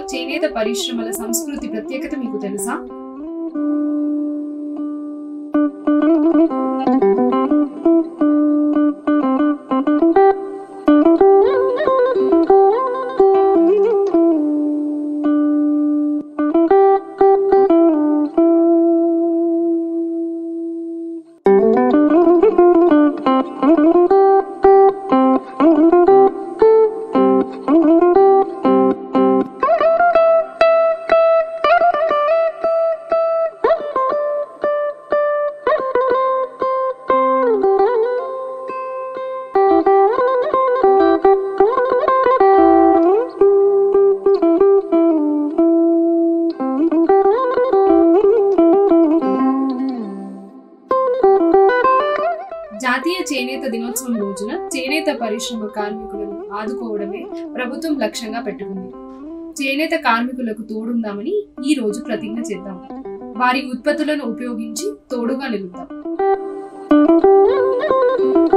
చేనేత పరిశ్రమల సంస్కృతి ప్రత్యేకత మీకు తెలుసా జాతీయ చేనేత దినోత్సవం రోజున చేనేత పరిశ్రమ కార్మికులను ఆదుకోవడమే ప్రభుత్వం లక్ష్యంగా పెట్టుకుంది చేనేత కార్మికులకు తోడుందామని ఈ రోజు ప్రతిజ్ఞ చేద్దాం వారి ఉత్పత్తులను ఉపయోగించి తోడుగా నిలుద్దాం